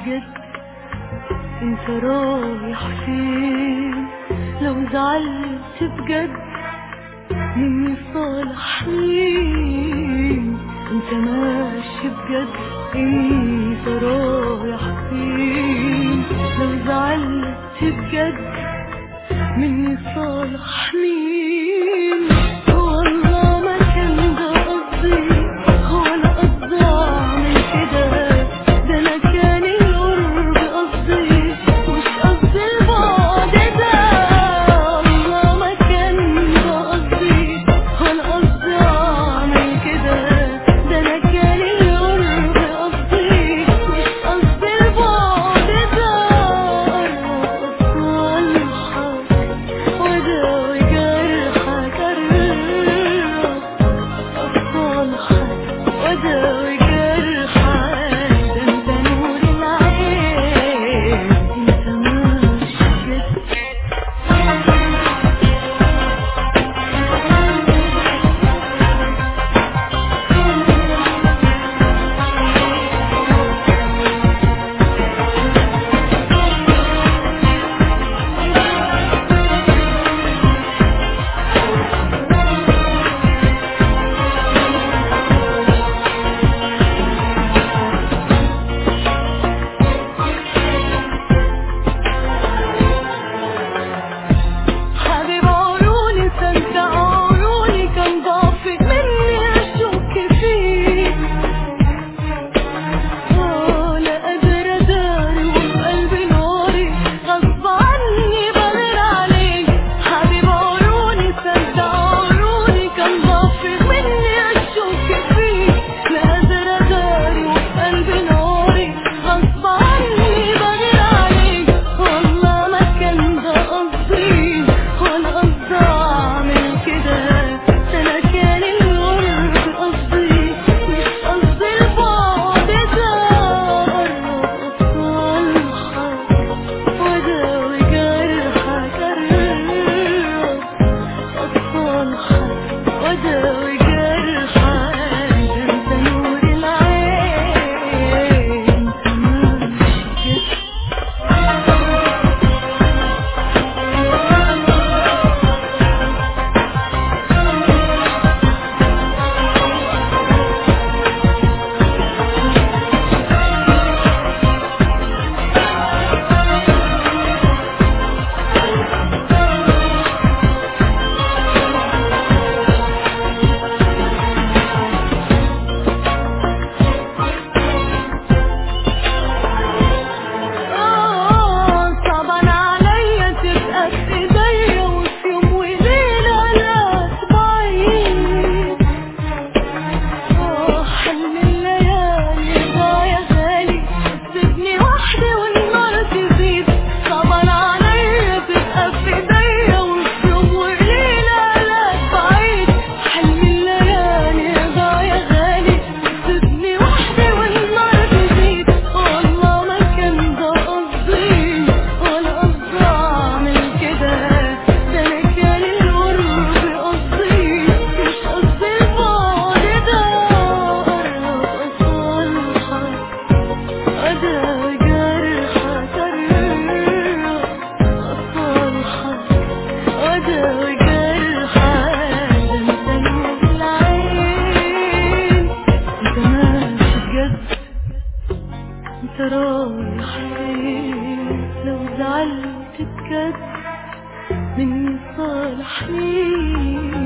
بجد انت رايح فين لو زعلت بجد مني صالح مين انت ماشي بجد انت رايح فين لو زعلت بجد مني صالح مين والله ما كان ده قصدي هو انا قصدي اعمل كده ده انا كان القرب قصدي مش قصدي البعد ده والله ما كان ده قصدي هو انا قصدي اعمل كده ده انا كان القرب قصدي مش قصدي البعد ده اصالحك وداوي جرحك قرب أصالحك وداوي جرحك ده انت نور العين انت مش كده حبيب عيوني سنت عيوني كان ضعفي مني اشك فيك ولا قادرة اداري وقلبي ناري غصب عني بغير عليك حبيب عيوني سنت عيوني كان ضعفي مني اشك فيك لا قادرة اداري وقلبي ناري غصب عني بغير عليك والله ما كان ده قصدي ولا قصدي اعمل كده ده انا كان القرب قصدي مش قصدي البعد ده قرب اصالحك وداوي جرحك قرب اصالحك وداوي جرحك ده انت نور العين انت مش كده آه، صعبان عليا تبقى في ايديا وفي يوم وليلة لا تبعيد آه، حلم الليالي ضايع غالي سيبني وحدي والنار تزيد صعبان عليا تبقى في ايديا وفي يوم وليلة لا تبعيد حلم الليالي ضايع غالي سيبني وحدي والنار تزيد والله ما كان ده قصدي ولا قصدي اعمل كده ده انا كان القرب قصدي مش قصدي البعد ده قرب اصالحك اداوي جرحك قرب اصالحك اداوي جرحك ده انت نور العين انت ماشي بجد انت رايح فين لو زعلت بجد مني صالح مين